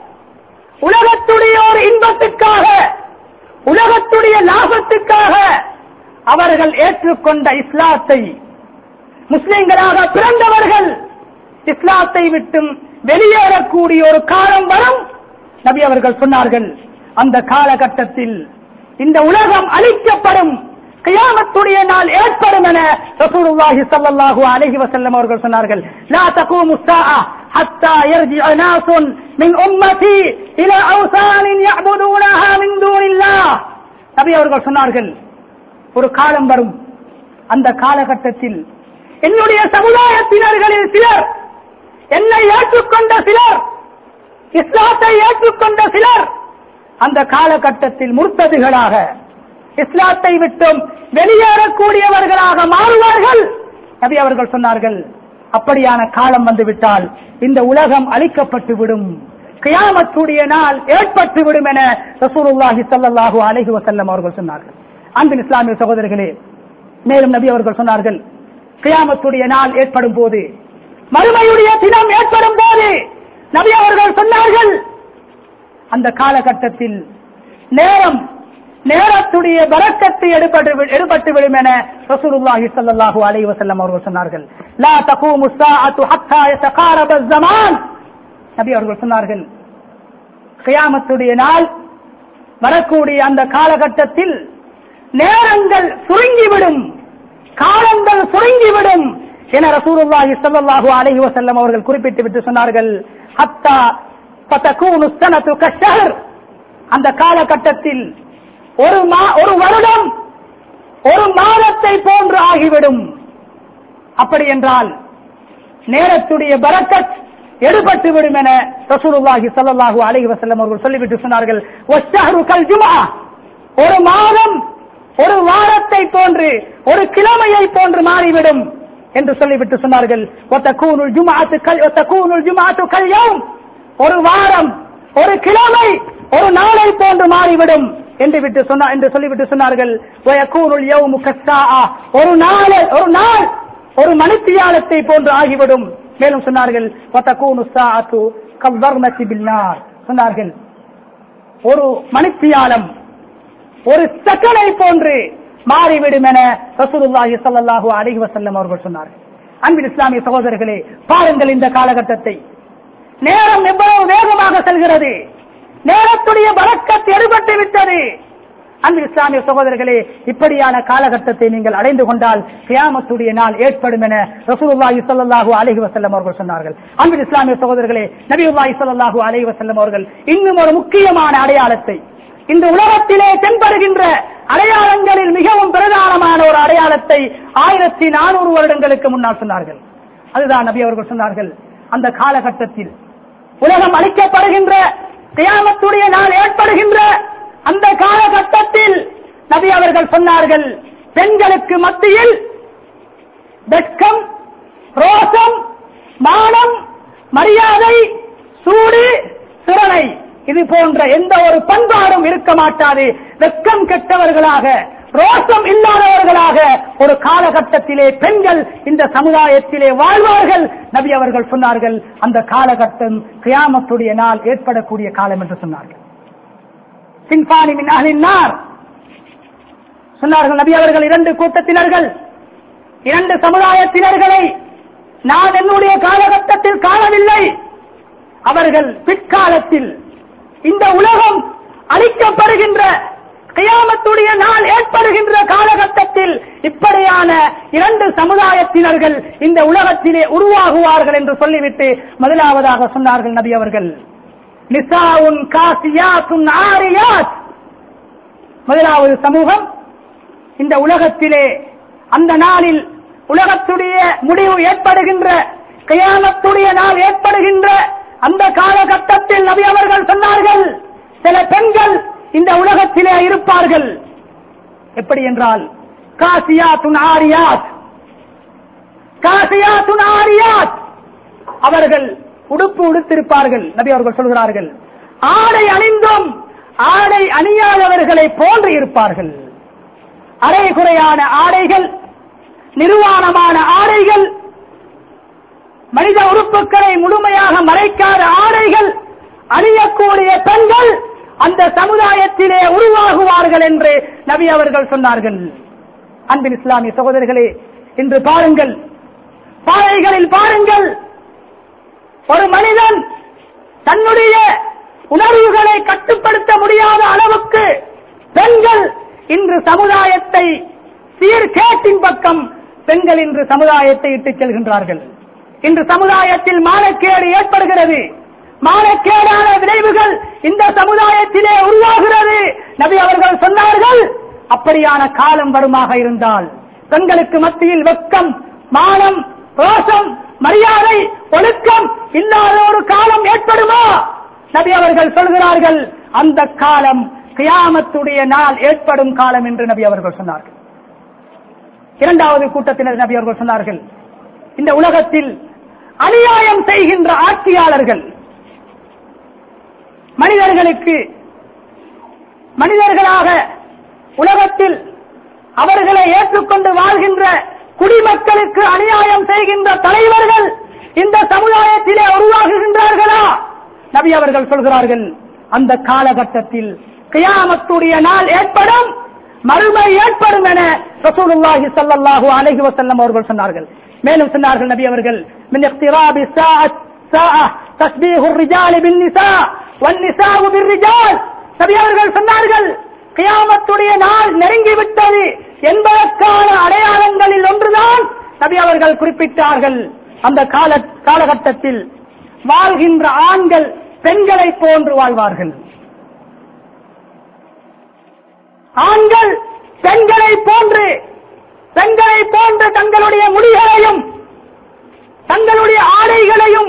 உலகத்துடைய ஒரு இன்பத்துக்காக உலகத்துடைய லாபத்துக்காக அவர்கள் ஏற்றுக்கொண்ட இஸ்லாத்தை முஸ்லிம்களாக பிறந்தவர்கள் இஸ்லாத்தை விட்டும் வெளியேறக்கூடிய ஒரு காலம் வரும் நபி அவர்கள் சொன்னார்கள் அந்த காலகட்டத்தில் இந்த உலகம் அழிக்கப்படும் கியாமத்துடைய நாள் ஏற்படும் என ரசூலுல்லாஹி ஸல்லல்லாஹு அலைஹி வஸல்லம் அவர்கள் சொன்னார்கள் லா தகூமு الساعة حتى يرجع ناس من أمتي إلى أوثان يعبدونها من دون الله நபி அவர்கள் சொன்னார்கள் ஒரு காலம் வரும் அந்த காலகட்டத்தில் என்னுடைய சமுதாயத்தினர்களில் சிலர் என்னை ஏற்றுக்கொண்ட சிலர் இஸ்லாத்தை ஏற்றுக்கொண்ட சிலர் அந்த காலகட்டத்தில் முர்த்ததுகளாக இஸ்லாத்தை விட்டும் வெளியேறக்கூடியவர்களாக மாறுவார்கள் நபி அவர்கள் சொன்னார்கள் அப்படியான காலம் வந்துவிட்டால் இந்த உலகம் அழிக்கப்பட்டு விடும் கியாமத்துடைய நாள் ஏற்பட்டு விடும் என ரசூலுல்லாஹி ஸல்லல்லாஹு அலைஹி வஸல்லம் அவர்கள் சொன்னார்கள் அன்பின் இஸ்லாமிய சகோதரர்களே மேலும் நபி அவர்கள் சொன்னார்கள் கியாமத்துடைய நாள் ஏற்படும் போது மறுமையுடைய தினம் ஏற்படும் போது நபி அவர்கள் சொன்னார்கள் அந்த காலகட்டத்தில் நேரம் நேரத்துடைய பரக்கத்தை எடுபட்டு எடுபட்டு விடும் என ரசூலுல்லாஹி ஸல்லல்லாஹு அலைஹி வஸல்லம் அவர்கள் சொன்னார்கள் லா தகூமு الساعة حتى يتقارب الزمان நபி அவர்கள் சொன்னார்கள் கியாமத்துடைய நாள் வரக்கூடிய அந்த காலகட்டத்தில் நேரங்கள் சுருங்கிவிடும் காலங்கள் சுருங்கிவிடும் என ரசூலுல்லாஹி ஸல்லல்லாஹு அலைஹி வஸல்லம் அவர்கள் குறிப்பிட்டு விட்டு சொன்னார்கள் ஹத்தா பதகூனு ஸனது கஷஹர் அந்த காலகட்டத்தில் ஒரு மா ஒரு வருடம் ஒரு மாதத்தை போன்று ஆகிவிடும் அப்படி என்றால் நேரத்துடைய பரக்கத் எடுபட்டு விடும் என ரசூலுல்லாஹி ஸல்லல்லாஹு அலைஹி வஸல்லம் அவர்கள் சொல்லிவிட்டு சொன்னார்கள் வஷ்ஷஹரு கல் ஜும்ஆ ஒரு மாதம் ஒரு வாரத்தை போன்று ஒரு கிழமையை போன்று மாறிவிடும் என்று சொல்லிவிட்டு சொன்னார்கள் ஒத்தக்கூனுல் ஜும்ஆத்து கல் ஒத்தக்கூனுல் ஜும்ஆத்து கல் யௌம் ஒரு வாரம் ஒரு கிழமை ஒரு நாளை போன்று மாறிவிடும் என்று விட்டு சொன்னா என்று சொல்லிவிட்டு சொன்னார்கள் வயக்கூனுல் யௌமு கஸ்ஸாஆ ஒரு நாள் ஒரு நாள் ஒரு மணித்தியாலத்தை போன்று ஆகிவிடும் மேலும் சொன்னார்கள் வத்தக்கூனு ஸாஅத்து கவ்வர்மத்தி பின்னார் சொன்னார்கள் ஒரு மணித்தியாலம் ஒரு செகனை போன்று மாறிவிடும் என ரசூலுல்லாஹி ஸல்லல்லாஹு அலைஹி வஸல்லம் அவர்கள் சொன்னார்கள் அன்பின் இஸ்லாமிய சகோதரர்களே பாருங்கள் இந்த காலகட்டத்தை நேரம் எவ்வளவு வேகமாக செல்கிறது நேரத்துடைய பறக்கத் எடுபட்டு விட்டது அன்பின் இஸ்லாமிய சகோதரர்களே இப்படியான காலகட்டத்தை நீங்கள் அடைந்து கொண்டால் கியாமத்துடைய நாள் ஏற்படும் என ரசூலுல்லாஹி ஸல்லல்லாஹு அலைஹி வஸல்லம் அவர்கள் சொன்னார்கள் அன்பின் இஸ்லாமிய சகோதரர்களே நபியுல்லாஹி ஸல்லல்லாஹு அலைஹி வஸல்லம் அவர்கள் இன்னும் ஒரு முக்கியமான அடையாளத்தை இந்த உலகத்திலே தென்படுகின்ற அடையாளங்களில் மிகவும் பிரதானமான ஒரு அடையாளத்தை ஆயிரத்தி நானூறு வருடங்களுக்கு முன்னால் சொன்னார்கள் அதுதான் நபி அவர்கள் சொன்னார்கள் அந்த காலகட்டத்தில் உலகம் அளிக்கப்படுகின்ற கியாமத்துடைய நாள் ஏற்படுகின்ற அந்த காலகட்டத்தில் நபி அவர்கள் சொன்னார்கள் பெண்களுக்கு மத்தியில் வெட்கம் ரோசம் மானம் மரியாதை சூடு திறனை இது போன்ற எந்த ஒரு பண்பாடும் இருக்க மாட்டாது வெட்கம் கெட்டவர்களாக ரோசம் இல்லாதவர்களாக ஒரு காலகட்டத்திலே பெண்கள் இந்த சமுதாயத்திலே வாழ்வார்கள் நபி அவர்கள் சொன்னார்கள் அந்த காலகட்டம் கியாமத்துடைய நாள் ஏற்படக்கூடிய காலம் என்று சொன்னார்கள் சின்பானி மின் அஹ்லின்னார் சொன்னார்கள் நபி அவர்கள் இரண்டு கூட்டத்தினர்கள் இரண்டு சமுதாயத்தினர்களை நான் என்னுடைய காலகட்டத்தில் காணவில்லை அவர்கள் பிற்காலத்தில் இந்த உலகம் அளிக்கப்படுகின்ற கியாமத்துடைய நாள் ஏற்படுகின்ற காலகட்டத்தில் இப்படியான இரண்டு சமுதாயத்தினர்கள் இந்த உலகத்திலே உருவாகுவார்கள் என்று சொல்லிவிட்டு முதலாவதாக சொன்னார்கள் நபி அவர்கள் நிசாவுன் காசியாத்துன் ஆரியாத் முதலாவது சமூகம் இந்த உலகத்திலே அந்த நாளில் உலகத்துடைய முடிவு ஏற்படுகின்ற கியாமத்துடைய நாள் ஏற்படுகின்ற அந்த காலகட்டத்தில் நபி அவர்கள் சொன்னார்கள் சில பெண்கள் இந்த உலகத்திலே இருப்பார்கள் எப்படி என்றால் காசியாத்துன் ஆரியாத் காசியாத்துன் ஆரியாத் அவர்கள் உடுப்பு உடுத்திருப்பார்கள் நபி அவர்கள் சொல்கிறார்கள் ஆடை அணிந்தும் ஆடை அணியாதவர்களை போன்று இருப்பார்கள் அரைகுறையான ஆடைகள் நிர்வாணமான ஆடைகள் மனித உறுப்புகளை முழுமையாக மறைக்காத ஆடைகள் அணியக்கூடிய பெண்கள் அந்த சமுதாயத்திலே உருவாகுவார்கள் என்று நபி அவர்கள் சொன்னார்கள் அன்பின் இஸ்லாமிய சகோதரர்களே இன்று பாருங்கள் பாறைகளில் பாருங்கள் ஒரு மனிதன் தன்னுடைய உணர்வுகளை கட்டுப்படுத்த முடியாத அளவுக்கு பெண்கள் இன்று சமுதாயத்தை சீர்கேட்டின் பக்கம் பெண்கள் இன்று சமுதாயத்தை இட்டுச் செல்கின்றார்கள் இன்று சமுதாயத்தில் மானக்கேடு ஏற்படுகிறது மானக்கேடான விளைவுகள் இந்த சமுதாயத்திலே உருவாகிறது நபி அவர்கள் சொன்னார்கள் அப்படியான காலம் வருமாக இருந்தால் பெண்களுக்கு மத்தியில் வெக்கம் மானம் ரோஷம் மரியாதை ஒழுக்கம் இல்லாத ஒரு காலம் ஏற்படுமா நபி அவர்கள் சொல்கிறார்கள் அந்த காலம் கியாமத்துடைய நாள் ஏற்படும் காலம் என்று நபி அவர்கள் சொன்னார்கள் இரண்டாவது கூட்டத்தினர் நபி அவர்கள் சொன்னார்கள் இந்த உலகத்தில் அநியாயம் செய்கின்ற ஆட்சியாளர்கள் மனிதர்களுக்கு மனிதர்களாக உலகத்தில் அவர்களை ஏற்றுக்கொண்டு வாழ்கின்ற குடிமக்களுக்கு அநியாயம் செய்கின்ற தலைவர்கள் இந்த சமுதாயத்திலே உருவாகுகின்றார்களா நபி அவர்கள் சொல்கிறார்கள் அந்த காலகட்டத்தில் கியாமத்துடைய நாள் ஏற்படும் மறுமை ஏற்படும் என ரசூலுல்லாஹி ஸல்லல்லாஹு அலைஹி வஸல்லம் அவர்கள் சொன்னார்கள் மேலும் சொன்னார்கள் நபி அவர்கள் மின் இக்திராபி ஸாஅத் ஸாஅ தஸ்பீஹு الرجال بالنساء والنساء بالرجال நபி அவர்கள் சொன்னார்கள் கியாமத்துடைய நாள் நெருங்கிவிட்டது என்பதற்கான அடையாளங்களில் ஒன்றுதான் நபி அவர்கள் குறிப்பிட்டார்கள் அந்த கால காலகட்டத்தில் வாழ்கின்ற ஆண்கள் பெண்களை போன்று வாழ்வார்கள் ஆண்கள் பெண்களை போன்று பெண்களை போன்று தங்களுடைய முடிகளையும் தங்களுடைய ஆடைகளையும்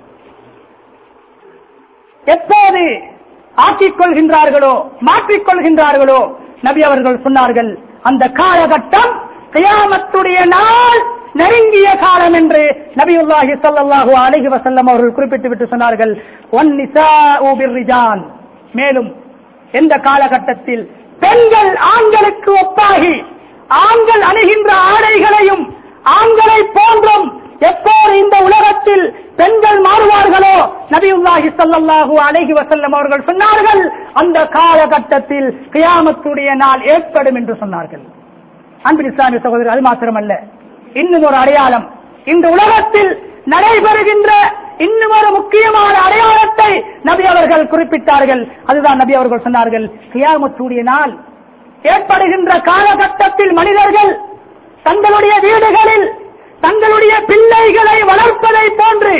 எப்போது ஆக்கிக் கொள்கின்றார்களோ மாற்றிக் கொள்கின்றார்களோ நபி அவர்கள் சொன்னார்கள் அந்த காலகட்டம் கியாமத்துடைய நாள் நெருங்கிய காலம் என்று நபியுல்லாஹி ஸல்லல்லாஹு அலைஹி வஸல்லம் அவர்கள் குறிப்பிட்டு விட்டு சொன்னார்கள் ஒன் நிசாஉ பிர்ரிஜால் மேலும் எந்த காலகட்டத்தில் பெண்கள் ஆண்களுக்கு ஒப்பாகி ஆண்கள் அணுகின்ற ஆடைகளையும் ஆண்களை போன்றும் எப்போது இந்த உலகத்தில் பெண்கள் மாறுவார்களோ நபியுல்லாஹி ஸல்லல்லாஹு அலைஹி வஸல்லம் அவர்கள் சொன்னார்கள் அந்த காலகட்டத்தில் கியாமத்துடைய நாள் ஏற்படும் என்று சொன்னார்கள் அன்பின் இஸ்லாமிய சகோதரர் அது மாத்திரமல்ல இன்னும் ஒரு அடையாளம் இந்த உலகத்தில் நடைபெறுகின்ற இன்னும் ஒரு முக்கியமான அடையாளத்தை நபி அவர்கள் குறிப்பிட்டார்கள் அதுதான் நபி அவர்கள் சொன்னார்கள் கியாமத்துடைய நாள் ஏற்படுகின்ற காலகட்டத்தில் மனிதர்கள் தங்களுடைய வீடுகளில் தங்களுடைய பிள்ளைகளை வளர்ப்பதை போன்று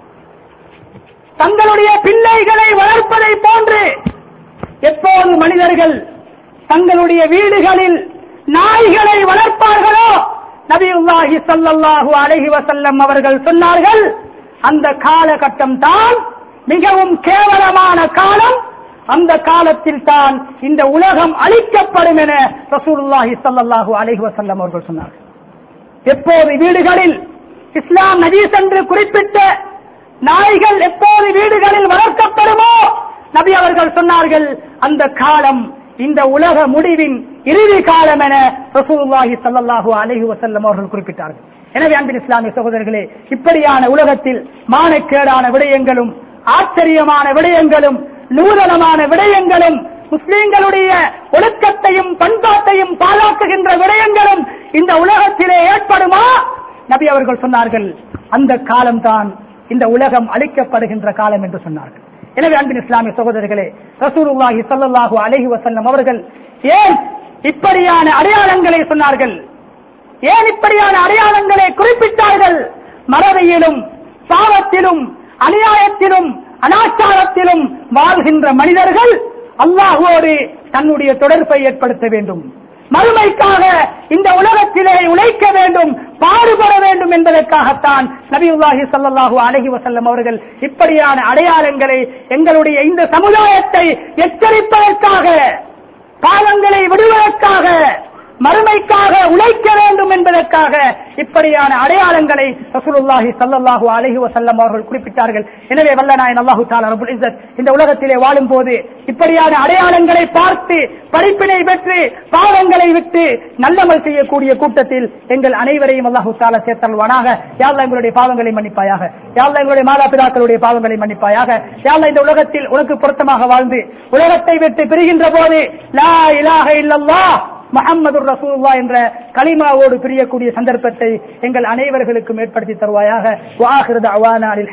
தங்களுடைய பிள்ளைகளை வளர்ப்பதை போன்று எப்போது மனிதர்கள் தங்களுடைய வீடுகளில் நாய்களை வளர்ப்பார்களோ நபியுல்லாஹி ஸல்லல்லாஹு அலைஹி வஸல்லம் அவர்கள் சொன்னார்கள் அந்த காலகட்டம் தான் மிகவும் கேவலமான காலம் அந்த காலத்தில் தான் இந்த உலகம் அழிக்கப்படும் என ரசூலுல்லாஹி ஸல்லல்லாஹு அலைஹி வஸல்லம் அவர்கள் சொன்னார்கள் எப்போது வீடுகளில் இஸ்லாம் நஜீஸ் என்று குறிப்பிட்ட நாய்கள் எப்போது வீடுகளில் வளர்க்கப்படுமோ நபி அவர்கள் சொன்னார்கள் அந்த காலம் இந்த உலக முடிவின் இறுதி காலம் என ரசூலுல்லாஹி ஸல்லல்லாஹு அலைஹி வஸல்லம் அவர்கள் குறிப்பிட்டார்கள் எனவே அன்பின் இஸ்லாமிய சகோதரர்களே இப்படியான உலகத்தில் மானக்கேடான விடயங்களும் ஆச்சரியமான விடயங்களும் நூதனமான விடயங்களும் முஸ்லிம்களுடைய ஒழுக்கத்தையும் பண்பாட்டையும் பாழாக்குகின்ற விடயங்களும் இந்த உலகத்திலே ஏற்படுமா நபி அவர்கள் சொன்னார்கள் அந்த காலம்தான் இந்த உலகம் அழிக்கப்படுகின்ற காலம் என்று சொன்னார்கள் எனவே அன்பின் இஸ்லாமிய சகோதரர்களே ரசூலுல்லாஹி ஸல்லல்லாஹு அலைஹி வஸல்லம் அவர்கள் ஏன் இப்படியான அடையாளங்களை சொன்னார்கள் ஏன் இப்படியான அடையாளங்களை குறிப்பிட்டார்கள் மறதியிலும் பாவத்திலும் அநியாயத்திலும் அனாச்சாரத்திலும் வாழ்கின்ற மனிதர்கள் அல்லாஹோடு தன்னுடைய தொடர்பை ஏற்படுத்த வேண்டும் மறுமைக்காக இந்த உலகத்திலே உழைக்க வேண்டும் பாடுபட வேண்டும் என்பதற்காகத்தான் நபியுல்லாஹி ஸல்லல்லாஹு அலைஹி வஸல்லம் அவர்கள் இப்படியான அடையாளங்களை எங்களுடைய இந்த சமுதாயத்தை எச்சரிப்பதற்காக பாவங்களை விடுவதற்காக மறுமைக்காக உழைக்க வேண்டும் என்பதற்காக இப்படியான அடையாளங்களை ரசூலுல்லாஹி ஸல்லல்லாஹு அலைஹி வஸல்லம் அவர்கள் குறிப்பிட்டார்கள் எனவே வல்லநாயன் அல்லாஹு தஆலா ரப்பல் இஸ்ஸத் இந்த உலகத்திலே வாழும் போது இப்படியான அடையாளங்களை பார்த்து படிப்பினை பெற்று பாவங்களை விட்டு நல்லமல் செய்யக்கூடிய கூட்டத்தில் எங்கள் அனைவரையும் அல்லாஹு தாலா சேர்த்தல்வானாக யாழ்லா எங்களுடைய பாவங்களை மன்னிப்பாயாக யாழ்லா எங்களுடைய மாதா பிதாக்களுடைய பாவங்களை மன்னிப்பாயாக யாழ்லா இந்த உலகத்தில் உனக்கு பொருத்தமாக வாழ்ந்து உலகத்தை விட்டு பிரிகின்ற போது லா இலாஹ இல்லல்லாஹ் முஹம்மது ரசூலுல்லாஹ் என்ற கலிமாவோடு பிரியக்கூடிய சந்தர்ப்பத்தை எங்கள் அனைவர்களுக்கும் ஏற்படுத்தி தருவாயாக வாஹிரு தஅவானா